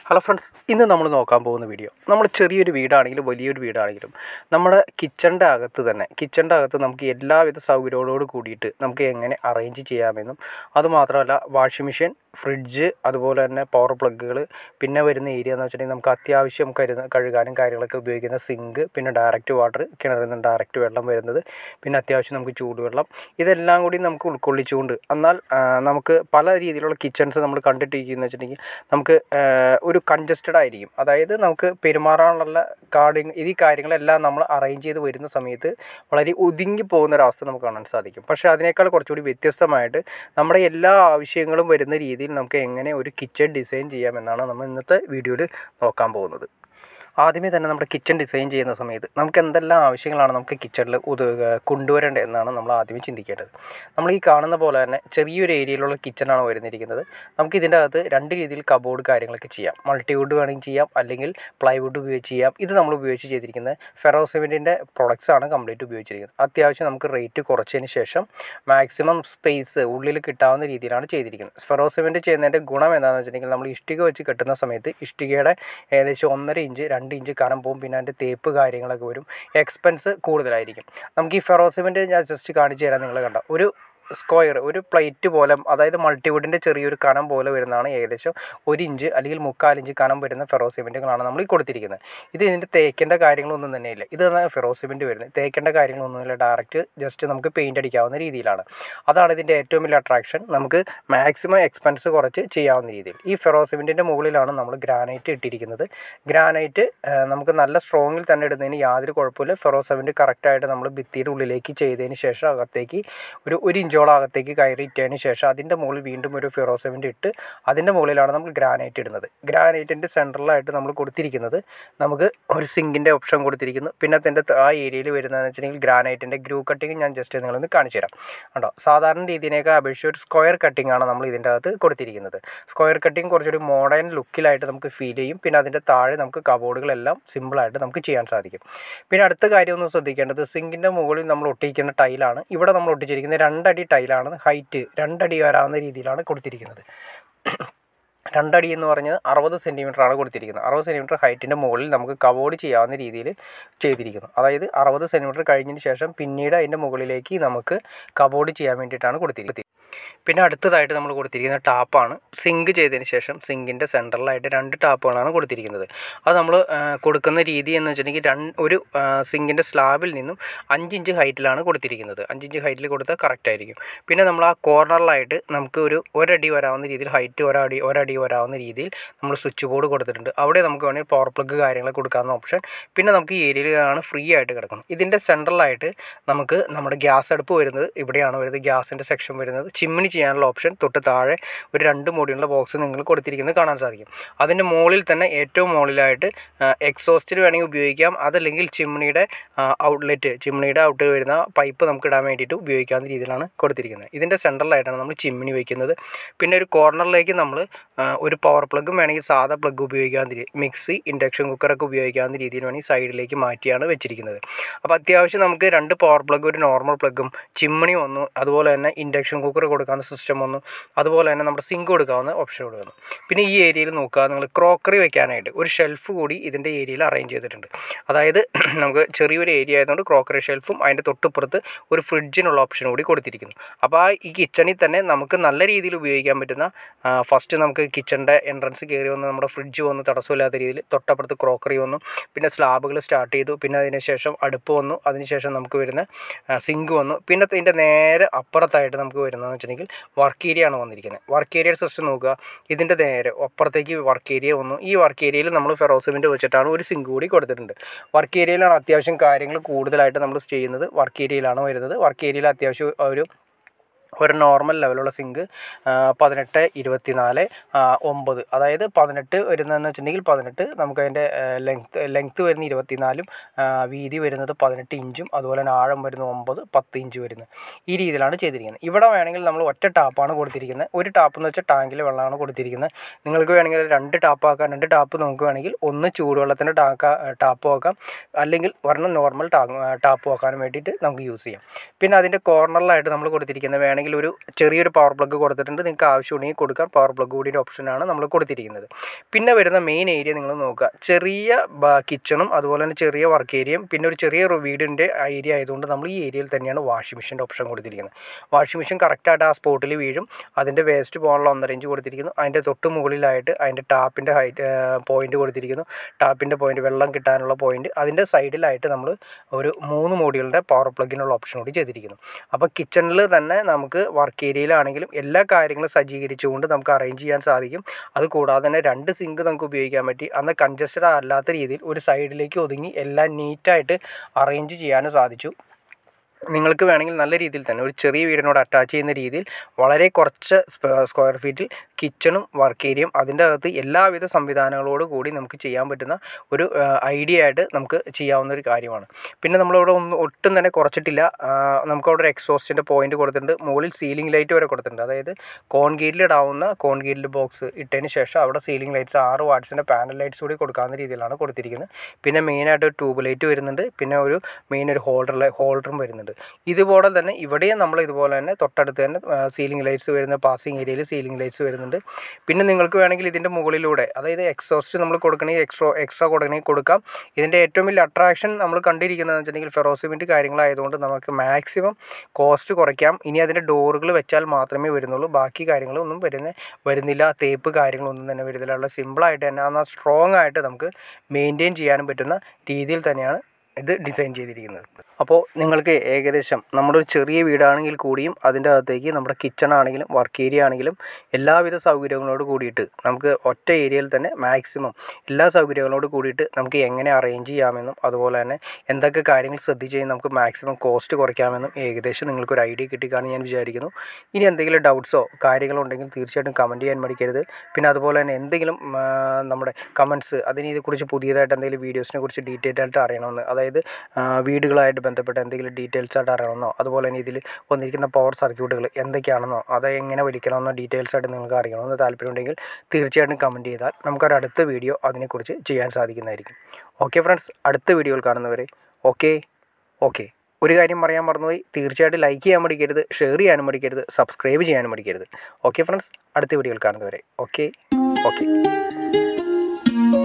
hello friends ഇന്ന് നമ്മൾ നോക്കാൻ പോകുന്ന വീഡിയോ നമ്മൾ ചെറിയൊരു വീടാണെങ്കിലും വലിയൊരു വീടാണെങ്കിലും നമ്മുടെ കിച്ചണിൻ്റെ അകത്ത് തന്നെ കിച്ചണിൻ്റെ അകത്ത് നമുക്ക് എല്ലാവിധ സൗകര്യങ്ങളോട് കൂടിയിട്ട് നമുക്ക് എങ്ങനെ അറേഞ്ച് ചെയ്യാമെന്നും അതുമാത്രമല്ല വാഷിംഗ് മെഷീൻ ഫ്രിഡ്ജ് അതുപോലെ തന്നെ പവർ പ്ലഗുകൾ പിന്നെ വരുന്ന ഏരിയ എന്ന് വെച്ചിട്ടുണ്ടെങ്കിൽ നമുക്ക് അത്യാവശ്യം കരുത കഴുകാനും കാര്യങ്ങളൊക്കെ ഉപയോഗിക്കുന്ന സിങ്ക് പിന്നെ ഡയറക്റ്റ് വാട്ടർ കിണറിൽ നിന്ന് ഡയറക്റ്റ് വെള്ളം വരുന്നത് പിന്നെ അത്യാവശ്യം നമുക്ക് ചൂടുവെള്ളം ഇതെല്ലാം കൂടി നമുക്ക് ഉൾക്കൊള്ളിച്ചുകൊണ്ട് എന്നാൽ ആ, നമുക്ക് പല രീതിയിലുള്ള കിച്ചൺസ് നമ്മൾ കണ്ടിട്ടിരിക്കുന്നത് വെച്ചിട്ടുണ്ടെങ്കിൽ നമുക്ക് ആ, ഒരു കൺജസ്റ്റഡ് ആയിരിക്കും അതായത് നമുക്ക് പെരുമാറാനുള്ള കാർഡിങ് ഈ കാര്യങ്ങളെല്ലാം നമ്മൾ അറേഞ്ച് ചെയ്ത് വരുന്ന സമയത്ത് വളരെ ഒതുങ്ങി പോകുന്ന ഒരു അവസ്ഥ നമുക്ക് കാണാൻ സാധിക്കും പക്ഷേ അതിനേക്കാൾ കുറച്ചുകൂടി വ്യത്യസ്തമായിട്ട് നമ്മുടെ എല്ലാ ആവശ്യങ്ങളും വരുന്ന രീതിയിൽ നമുക്ക് എങ്ങനെ ഒരു കിച്ചൺ ഡിസൈൻ ചെയ്യാമെന്നാണ് നമ്മൾ ഇന്നത്തെ വീഡിയോയിൽ നോക്കാൻ പോകുന്നത് ആദ്യമേ തന്നെ നമ്മുടെ കിച്ചൺ ഡിസൈൻ ചെയ്യുന്ന സമയത്ത് നമുക്ക് എന്തെല്ലാം ആവശ്യങ്ങളാണ് നമുക്ക് കിച്ചണിൽ ഉത കൊണ്ടുവരേണ്ടത് എന്നാണ് നമ്മൾ ആദ്യമേ ചിന്തിക്കേണ്ടത് നമ്മൾ ഈ കാണുന്ന പോലെ തന്നെ ചെറിയൊരു ഏരിയയിലുള്ള കിച്ചണാണ് വരുന്നിരിക്കുന്നത് നമുക്ക് ഇതിൻ്റെ അകത്ത് രണ്ട് രീതിയിൽ കബോർഡ് കാര്യങ്ങളൊക്കെ ചെയ്യാം മൾട്ടിവുഡ് വേണമെങ്കിൽ ചെയ്യാം അല്ലെങ്കിൽ പ്ലൈവുഡ് ഉപയോഗിച്ച് ചെയ്യാം ഇത് നമ്മൾ ഉപയോഗിച്ച് ചെയ്തിരിക്കുന്നത് ഫെറോസിമെൻറ്റിൻ്റെ പ്രൊഡക്ട്സ് ആണ് കംപ്ലീറ്റ് ഉപയോഗിച്ചിരിക്കുന്നത് അത്യാവശ്യം നമുക്ക് റേറ്റ് കുറച്ചതിന് ശേഷം മാക്സിമം സ്പേസ് ഉള്ളിൽ കിട്ടാവുന്ന രീതിയിലാണ് ചെയ്തിരിക്കുന്നത് ഫെറോസിമെൻറ്റ് ചെയ്യുന്നതിൻ്റെ ഗുണം എന്താണെന്ന് വെച്ചിട്ടുണ്ടെങ്കിൽ നമ്മൾ ഇഷ്ടിക വെച്ച് കെട്ടുന്ന സമയത്ത് ഇഷ്ടികയുടെ ഏകദേശം ഒന്നര ഇഞ്ച് രണ്ട് ഇഞ്ച് കനം പോകും പിന്നെ അതിൻ്റെ തേപ്പ് കാര്യങ്ങളൊക്കെ വരും എക്സ്പെൻസ് കൂടുതലായിരിക്കും നമുക്ക് ഈ ഫെറോസിമെൻറ്റ് ഞാൻ ജസ്റ്റ് കാണിച്ചു തരാം നിങ്ങൾ കണ്ട ഒരു സ്ക്വയർ ഒരു പ്ലേറ്റ് പോലെ അതായത് മൾട്ടിവുഡിൻ്റെ ചെറിയൊരു കനം പോലെ വരുന്നതാണ് ഏകദേശം ഒരു ഇഞ്ച് അല്ലെങ്കിൽ മുക്കാൽ ഇഞ്ച് കനം വരുന്ന ഫെറോ സിമെൻറ്റുകളാണ് നമ്മൾ ഈ കൊടുത്തിരിക്കുന്നത് ഇത് ഇതിൻ്റെ തേക്കേണ്ട കാര്യങ്ങളൊന്നും തന്നെയില്ല ഇത് ഫെറോ സിമെൻറ്റ് വരുന്നത് തേക്കേണ്ട കാര്യങ്ങളൊന്നുമില്ല ഡയറക്റ്റ് ജസ്റ്റ് നമുക്ക് പെയിൻ്റ് അടിക്കാവുന്ന രീതിയിലാണ് അതാണ് ഇതിൻ്റെ ഏറ്റവും വലിയ അട്രാക്ഷൻ നമുക്ക് മാക്സിമം എക്സ്പെൻസ് കുറച്ച് ചെയ്യാവുന്ന രീതിയിൽ ഈ ഫെറോ സിമെൻറ്റിൻ്റെ മുകളിലാണ് നമ്മൾ ഗ്രാനൈറ്റ് ഇട്ടിരിക്കുന്നത് ഗ്രാനൈറ്റ് നമുക്ക് നല്ല സ്ട്രോങ്ങിൽ തന്നെ ഇടുന്നതിന് യാതൊരു കുഴപ്പമില്ല ഫെറോ സിമെൻറ്റ് കറക്റ്റായിട്ട് നമ്മൾ ഭിത്തിയുടെ ഉള്ളിലേക്ക് ചെയ്തതിന് ശേഷം അകത്തേക്ക് ഒരു ഒരു ഇഞ്ചോളം അകത്തേക്ക് കയറി ഇട്ടതിന് ശേഷം അതിൻ്റെ മുകളിൽ വീണ്ടും ഒരു ഫെറോ സിമെൻറ്റ് ഇട്ട് അതിൻ്റെ മുകളിലാണ് നമ്മൾ ഗ്രാനൈറ്റ് ഇടുന്നത് ഗ്രാനൈറ്റിൻ്റെ സെൻറ്ററിലായിട്ട് നമ്മൾ കൊടുത്തിരിക്കുന്നത് നമുക്ക് ഒരു സിങ്കിൻ്റെ ഓപ്ഷൻ കൊടുത്തിരിക്കുന്നു പിന്നെ അതിൻ്റെ ആ ഏരിയയിൽ വരുന്നതെന്ന് വെച്ചിട്ടുണ്ടെങ്കിൽ ഗ്രാനൈറ്റിൻ്റെ ഗ്രൂ കട്ടിങ് ഞാൻ ജസ്റ്റ് നിങ്ങളൊന്ന് കാണിച്ചു തരാം കണ്ടോ സാധാരണ രീതിയിലേക്ക് അപേക്ഷിച്ച് ഒരു സ്ക്വയർ കട്ടിംഗ് ആണ് നമ്മൾ ഇതിൻ്റെ അകത്ത് കൊടുത്തിരിക്കുന്നത് സ്ക്വയർ കട്ടിങ് കുറച്ചൊരു മോഡേൺ ലുക്കിലായിട്ട് നമുക്ക് ഫീൽ ചെയ്യും പിന്നെ അതിൻ്റെ താഴെ നമുക്ക് കബോർഡുകളെല്ലാം സിമ്പിളായിട്ട് നമുക്ക് ചെയ്യാൻ സാധിക്കും പിന്നെ അടുത്ത കാര്യം ഒന്ന് ശ്രദ്ധിക്കേണ്ടത് സിങ്കിൻ്റെ മുകളിൽ നമ്മൾ ഒട്ടിക്കുന്ന ടൈലാണ് ഇവിടെ നമ്മൾ ഒട്ടിച്ചിരിക്കുന്നത് രണ്ടടി ടൈലാണ് ഹൈറ്റ് രണ്ടടി വരാവുന്ന രീതിയിലാണ് കൊടുത്തിരിക്കുന്നത് രണ്ടടി എന്ന് പറഞ്ഞ് അറുപത് ആണ് കൊടുത്തിരിക്കുന്നത് അറുപത് സെൻറ്റിമീറ്റർ ഹൈറ്റിൻ്റെ മുകളിൽ നമുക്ക് കവോർഡ് ചെയ്യാവുന്ന രീതിയിൽ ചെയ്തിരിക്കുന്നു അതായത് അറുപത് സെൻറ്റിമീറ്റർ കഴിഞ്ഞതിന് ശേഷം പിന്നീട് അതിൻ്റെ മുകളിലേക്ക് നമുക്ക് കബോർഡ് ചെയ്യാൻ വേണ്ടിയിട്ടാണ് കൊടുത്തിരിക്കുന്നത് പിന്നെ അടുത്തതായിട്ട് നമ്മൾ കൊടുത്തിരിക്കുന്ന ടാപ്പാണ് സിങ്ക് ചെയ്തതിന് ശേഷം സിങ്കിൻ്റെ സെൻറ്ററിലായിട്ട് രണ്ട് ടാപ്പുകളാണ് കൊടുത്തിരിക്കുന്നത് അത് നമ്മൾ കൊടുക്കുന്ന രീതി എന്ന് വെച്ചിട്ടുണ്ടെങ്കിൽ രണ്ട് ഒരു സിങ്കിൻ്റെ സ്ലാബിൽ നിന്നും അഞ്ചിഞ്ച് ഹൈറ്റിലാണ് കൊടുത്തിരിക്കുന്നത് അഞ്ചിഞ്ച് ഹൈറ്റിൽ കൊടുത്താൽ കറക്റ്റ് ആയിരിക്കും പിന്നെ നമ്മൾ ആ കോർണറിലായിട്ട് നമുക്ക് ഒരു ഒരടി വരാവുന്ന രീതിയിൽ ഹൈറ്റ് ഒരടി ഒരടി വരാവുന്ന രീതിയിൽ നമ്മൾ സ്വിച്ച് ബോർഡ് കൊടുത്തിട്ടുണ്ട് അവിടെ നമുക്ക് വേണമെങ്കിൽ പവർ പ്ലഗ് കാര്യങ്ങൾ കൊടുക്കാവുന്ന ഓപ്ഷൻ പിന്നെ നമുക്ക് ഈ ഏരിയയിലാണ് ഫ്രീ ആയിട്ട് കിടക്കുന്നത് ഇതിൻ്റെ സെൻട്രലായിട്ട് നമുക്ക് നമ്മുടെ ഗ്യാസ് അടുപ്പ് വരുന്നത് ഇവിടെയാണ് വരുന്നത് ഗ്യാസിൻ്റെ സെക്ഷൻ വരുന്നത് ചിമ്മിണി ചെയ്യാനുള്ള ഓപ്ഷൻ തൊട്ട് താഴെ ഒരു രണ്ട് മോടിയുള്ള ബോക്സ് നിങ്ങൾ കൊടുത്തിരിക്കുന്നത് കാണാൻ സാധിക്കും അതിൻ്റെ മുകളിൽ തന്നെ ഏറ്റവും മുകളിലായിട്ട് എക്സോസ്റ്റിന് വേണമെങ്കിൽ ഉപയോഗിക്കാം അതല്ലെങ്കിൽ ചിമ്മിണിയുടെ ഔട്ട്ലെറ്റ് ചിമ്മിണിയുടെ ഔട്ട് വരുന്ന പൈപ്പ് നമുക്ക് ഇടാൻ വേണ്ടിയിട്ട് ഉപയോഗിക്കാവുന്ന രീതിയിലാണ് കൊടുത്തിരിക്കുന്നത് ഇതിൻ്റെ സെൻട്രലായിട്ടാണ് നമ്മൾ ചിമ്മിണി വയ്ക്കുന്നത് പിന്നെ ഒരു കോർണറിലേക്ക് നമ്മൾ ഒരു പവർ പ്ലഗും വേണമെങ്കിൽ സാധാ പ്ലഗ് ഉപയോഗിക്കാവുന്ന രീതി മിക്സി ഇൻഡക്ഷൻ കുക്കറൊക്കെ ഉപയോഗിക്കാവുന്ന രീതിയിൽ വേണമെങ്കിൽ സൈഡിലേക്ക് മാറ്റിയാണ് വെച്ചിരിക്കുന്നത് അപ്പോൾ അത്യാവശ്യം നമുക്ക് രണ്ട് പവർ പ്ലഗ് ഒരു നോർമൽ പ്ലഗും ചിമ്മിണി വന്നു അതുപോലെ തന്നെ ഇൻഡക്ഷൻ കുക്കർ കൊടുക്കാവുന്ന സിസ്റ്റം വന്നു അതുപോലെ തന്നെ നമ്മുടെ സിങ്ക് കൊടുക്കാവുന്ന ഓപ്ഷൻ കൊടുക്കുന്നു പിന്നെ ഈ ഏരിയയിൽ നോക്കുക നിങ്ങൾ ക്രോക്കറി വെക്കാനായിട്ട് ഒരു ഷെൽഫ് കൂടി ഇതിൻ്റെ ഏരിയയിൽ അറേഞ്ച് ചെയ്തിട്ടുണ്ട് അതായത് നമുക്ക് ചെറിയൊരു ഏരിയ ആയതുകൊണ്ട് ക്രോക്കറി ഷെൽഫും അതിൻ്റെ തൊട്ടുപുറത്ത് ഒരു ഫ്രിഡ്ജിനുള്ള ഓപ്ഷൻ കൂടി കൊടുത്തിരിക്കുന്നു അപ്പോൾ ആ ഈ കിച്ചണിൽ തന്നെ നമുക്ക് നല്ല രീതിയിൽ ഉപയോഗിക്കാൻ പറ്റുന്ന ഫസ്റ്റ് നമുക്ക് കിച്ചണിൻ്റെ എൻട്രൻസ് കയറി വന്ന് നമ്മുടെ ഫ്രിഡ്ജ് വന്ന് തടസ്സമില്ലാത്ത രീതിയിൽ തൊട്ടപ്പുറത്ത് ക്രോക്കറി വന്നു പിന്നെ സ്ലാബുകൾ സ്റ്റാർട്ട് ചെയ്തു പിന്നെ അതിന് ശേഷം അടുപ്പ് വന്നു അതിനുശേഷം നമുക്ക് വരുന്ന സിങ്ക് വന്നു പിന്നെ ഇതിൻ്റെ നേരെ അപ്പുറത്തായിട്ട് നമുക്ക് വരുന്നതെന്ന് വെച്ചിട്ടുണ്ടെങ്കിൽ വർക്ക് ഏരിയ ആണ് വന്നിരിക്കുന്നത് വർക്ക് ഏരിയ സിസ്റ്റം നോക്കുക ഇതിൻ്റെ നേരെ അപ്പുറത്തേക്ക് വർക്ക് ഏരിയ വന്നു ഈ വർക്ക് ഏരിയയിൽ നമ്മൾ ഫെറോസിമെൻറ്റ് വെച്ചിട്ടാണ് ഒരു സിങ്ക് കൂടി കൊടുത്തിട്ടുണ്ട് വർക്ക് ഏരിയയിലാണ് അത്യാവശ്യം കാര്യങ്ങൾ കൂടുതലായിട്ട് നമ്മൾ ചെയ്യുന്നത് വർക്ക് ഏരിയയിലാണ് വരുന്നത് വർക്ക് ഏരിയയിൽ അത്യാവശ്യം ഒരു ഒരു നോർമൽ ലെവലുള്ള സിങ്ക് പതിനെട്ട് ഇരുപത്തിനാല് ഒമ്പത് അതായത് പതിനെട്ട് വരുന്നതെന്ന് വെച്ചിട്ടുണ്ടെങ്കിൽ പതിനെട്ട് നമുക്ക് അതിൻ്റെ ലെങ്ത്ത് ലെങ്ത്ത് വരുന്ന ഇരുപത്തിനാലും വീതി വരുന്നത് പതിനെട്ട് ഇഞ്ചും അതുപോലെ തന്നെ ആഴം വരുന്ന ഒമ്പത് പത്ത് ഇഞ്ച് വരുന്നത് ഈ രീതിയിലാണ് ചെയ്തിരിക്കുന്നത് ഇവിടെ വേണമെങ്കിൽ നമ്മൾ ഒറ്റ ടാപ്പാണ് കൊടുത്തിരിക്കുന്നത് ഒരു ടാപ്പ് എന്ന് വെച്ചാൽ ടാങ്കിൽ വെള്ളമാണ് കൊടുത്തിരിക്കുന്നത് നിങ്ങൾക്ക് വേണമെങ്കിൽ രണ്ട് ടാപ്പ് ആക്കാം രണ്ട് ടാപ്പ് നമുക്ക് വേണമെങ്കിൽ ഒന്ന് ചൂടുവെള്ളത്തിൻ്റെ ടാക്ക ടാപ്പ് ആക്കാം അല്ലെങ്കിൽ ഒരെണ്ണം നോർമൽ ടാ ടാപ്പ് ആക്കാനും വേണ്ടിയിട്ട് നമുക്ക് യൂസ് ചെയ്യാം പിന്നെ അതിൻ്റെ കോർണറിലായിട്ട് നമ്മൾ കൊടുത്തിരിക്കുന്നത് വേണമെങ്കിൽ വേണമെങ്കിൽ ഒരു ചെറിയൊരു പവർ പ്ലഗ് കൊടുത്തിട്ടുണ്ട് നിങ്ങൾക്ക് ആവശ്യമുണ്ടെങ്കിൽ കൊടുക്കാം പവർ പ്ലഗ് കൂടിയുടെ ഓപ്ഷനാണ് നമ്മൾ കൊടുത്തിരിക്കുന്നത് പിന്നെ വരുന്ന മെയിൻ ഏരിയ നിങ്ങൾ നോക്കുക ചെറിയ കിച്ചണും അതുപോലെ തന്നെ ചെറിയ വർക്ക് ഏരിയയും പിന്നെ ഒരു ചെറിയ ഒരു വീടിൻ്റെ ഏരിയ ആയതുകൊണ്ട് നമ്മൾ ഈ ഏരിയയിൽ തന്നെയാണ് വാഷിംഗ് മെഷീൻ്റെ ഓപ്ഷൻ കൊടുത്തിരിക്കുന്നത് വാഷിംഗ് മെഷീൻ കറക്റ്റായിട്ട് ആ സ്പോട്ടിൽ വീഴും അതിൻ്റെ വേസ്റ്റ് പോകാനുള്ള ഒന്നര ഇഞ്ച് കൊടുത്തിരിക്കുന്നു അതിൻ്റെ തൊട്ട് മുകളിലായിട്ട് അതിൻ്റെ ടാപ്പിൻ്റെ ഹൈറ്റ് പോയിന്റ് കൊടുത്തിരിക്കുന്നു ടാപ്പിൻ്റെ പോയിന്റ് വെള്ളം കിട്ടാനുള്ള പോയിന്റ് അതിൻ്റെ സൈഡിലായിട്ട് നമ്മൾ ഒരു മൂന്ന് മോഡികളുടെ പവർ പ്ലഗിനുള്ള ഓപ്ഷൻ കൂടി ചെയ്തിരിക്കുന്നു അപ്പോൾ കിച്ചണിൽ തന്നെ നമുക്ക് വർക്ക് ഏരിയയിലാണെങ്കിലും എല്ലാ കാര്യങ്ങളും സജ്ജീകരിച്ചുകൊണ്ട് നമുക്ക് അറേഞ്ച് ചെയ്യാൻ സാധിക്കും അത് കൂടാതെ തന്നെ രണ്ട് സിങ്ക് നമുക്ക് ഉപയോഗിക്കാൻ പറ്റി അന്ന് കൺജസ്റ്റഡ് അല്ലാത്ത രീതിയിൽ ഒരു സൈഡിലേക്ക് ഒതുങ്ങി എല്ലാം നീറ്റായിട്ട് അറേഞ്ച് ചെയ്യാനും സാധിച്ചു നിങ്ങൾക്ക് വേണമെങ്കിൽ നല്ല രീതിയിൽ തന്നെ ഒരു ചെറിയ വീടിനോട് അറ്റാച്ച് ചെയ്യുന്ന രീതിയിൽ വളരെ കുറച്ച് സ്ക്വയർ ഫീറ്റിൽ കിച്ചണും വർക്ക് ഏരിയയും അതിൻ്റെ അകത്ത് എല്ലാവിധ സംവിധാനങ്ങളോട് കൂടി നമുക്ക് ചെയ്യാൻ പറ്റുന്ന ഒരു ഐഡിയ ആയിട്ട് നമുക്ക് ചെയ്യാവുന്ന ഒരു കാര്യമാണ് പിന്നെ നമ്മളിവിടെ ഒന്നും ഒട്ടും തന്നെ കുറച്ചിട്ടില്ല നമുക്കവിടെ ഒരു എക്സോസ്റ്റിൻ്റെ പോയിന്റ് കൊടുത്തിട്ടുണ്ട് മുകളിൽ സീലിംഗ് ലൈറ്റ് വരെ കൊടുത്തിട്ടുണ്ട് അതായത് കോൺഗേറ്റിൽ ഇടാവുന്ന കോൺഗേറ്റിൽ ബോക്സ് ഇട്ടതിന് ശേഷം അവിടെ സീലിംഗ് ലൈറ്റ്സ് ആറ് വാട്ട്സിൻ്റെ പാനൽ ലൈറ്റ്സ് കൂടി കൊടുക്കാവുന്ന രീതിയിലാണ് കൊടുത്തിരിക്കുന്നത് പിന്നെ മെയിനായിട്ട് ഒരു ട്യൂബ് ലൈറ്റ് വരുന്നുണ്ട് പിന്നെ ഒരു മെയിൻ ഒരു ഹോൾഡർ ഹോൾഡറും വരുന്നുണ്ട് ഇതുപോലെ തന്നെ ഇവിടെയും നമ്മൾ ഇതുപോലെ തന്നെ തൊട്ടടുത്ത് തന്നെ സീലിംഗ് ലൈറ്റ്സ് വരുന്ന പാസിംഗ് ഏരിയയിൽ സീലിംഗ് ലൈറ്റ്സ് വരുന്നുണ്ട് പിന്നെ നിങ്ങൾക്ക് വേണമെങ്കിൽ ഇതിൻ്റെ മുകളിലൂടെ അതായത് എക്സോസ്റ്റ് നമ്മൾ കൊടുക്കണമെങ്കിൽ എക്സ്ട്രാ എക്സ്ട്രാ കൊടുക്കണമെങ്കിൽ കൊടുക്കാം ഇതിൻ്റെ ഏറ്റവും വലിയ അട്രാക്ഷൻ നമ്മൾ കണ്ടിരിക്കുന്നതെന്ന് വെച്ചിട്ടുണ്ടെങ്കിൽ ഫെറോസിമെൻറ്റ് കാര്യങ്ങളായതുകൊണ്ട് നമുക്ക് മാക്സിമം കോസ്റ്റ് കുറയ്ക്കാം ഇനി അതിൻ്റെ ഡോറുകൾ വെച്ചാൽ മാത്രമേ വരുന്നുള്ളൂ ബാക്കി കാര്യങ്ങളൊന്നും വരുന്ന വരുന്നില്ല തേപ്പ് കാര്യങ്ങളൊന്നും തന്നെ വരുന്നില്ല ഉള്ള സിമ്പിളായിട്ട് തന്നെ എന്നാൽ സ്ട്രോങ് ആയിട്ട് നമുക്ക് മെയിൻറ്റെയിൻ ചെയ്യാനും പറ്റുന്ന രീതിയിൽ തന്നെയാണ് ഇത് ഡിസൈൻ ചെയ്തിരിക്കുന്നത് അപ്പോൾ നിങ്ങൾക്ക് ഏകദേശം നമ്മുടെ ഒരു ചെറിയ വീടാണെങ്കിൽ കൂടിയും അതിൻ്റെ അകത്തേക്ക് നമ്മുടെ കിച്ചൺ ആണെങ്കിലും വർക്ക് ഏരിയ ആണെങ്കിലും എല്ലാവിധ സൗകര്യങ്ങളോട് കൂടിയിട്ട് നമുക്ക് ഒറ്റ ഏരിയയിൽ തന്നെ മാക്സിമം എല്ലാ സൗകര്യങ്ങളോട് കൂടിയിട്ട് നമുക്ക് എങ്ങനെ അറേഞ്ച് ചെയ്യാമെന്നും അതുപോലെ തന്നെ എന്തൊക്കെ കാര്യങ്ങൾ ശ്രദ്ധിച്ച് കഴിഞ്ഞാൽ നമുക്ക് മാക്സിമം കോസ്റ്റ് കുറയ്ക്കാമെന്നും ഏകദേശം നിങ്ങൾക്കൊരു ഐഡിയ കിട്ടിക്കാണെന്ന് ഞാൻ വിചാരിക്കുന്നു ഇനി എന്തെങ്കിലും ഡൗട്ട്സോ കാര്യങ്ങളോ ഉണ്ടെങ്കിൽ തീർച്ചയായിട്ടും കമൻറ്റ് ചെയ്യാൻ മടിക്കരുത് പിന്നെ അതുപോലെ തന്നെ എന്തെങ്കിലും നമ്മുടെ കമൻറ്റ്സ് അതിന് ഇതേക്കുറിച്ച് പുതിയതായിട്ട് എന്തെങ്കിലും വീഡിയോസിനെ കുറിച്ച് ഡീറ്റെയിൽ ആയിട്ട് അറിയണമെന്ന് അതായത് വീടുകളായിട്ട് ബന്ധപ്പെട്ട എന്തെങ്കിലും ഡീറ്റെയിൽസ് ആയിട്ട് അറിയണമെന്നോ അതുപോലെ തന്നെ ഇതിൽ വന്നിരിക്കുന്ന പവർ സർക്യൂട്ടുകൾ എന്തൊക്കെയാണെന്നോ അത് എങ്ങനെ വലിക്കണമെന്നോ ഡീറ്റെയിൽസ് ആയിട്ട് നിങ്ങൾക്ക് അറിയണമെന്ന് താല്പര്യമുണ്ടെങ്കിൽ തീർച്ചയായിട്ടും കമൻറ്റ് ചെയ്താൽ നമുക്കൊരു അടുത്ത വീഡിയോ അതിനെക്കുറിച്ച് ചെയ്യാൻ സാധിക്കുന്നതായിരിക്കും ഓക്കെ ഫ്രണ്ട്സ് അടുത്ത വീഡിയോയിൽ കാണുന്നവരെ ഓക്കെ ഓക്കെ ഒരു കാര്യം പറയാൻ മറന്നുപോയി തീർച്ചയായിട്ടും ലൈക്ക് ചെയ്യാൻ മടിക്കരുത് ഷെയർ ചെയ്യാനും മടിക്കരുത് സബ്സ്ക്രൈബ് ചെയ്യാനും മടിക്കരുത് ഓക്കെ ഫ്രണ്ട്സ് അടുത്ത വീഡിയോയിൽ കാണുന്നവരെ ഓക്കെ ഓക്കെ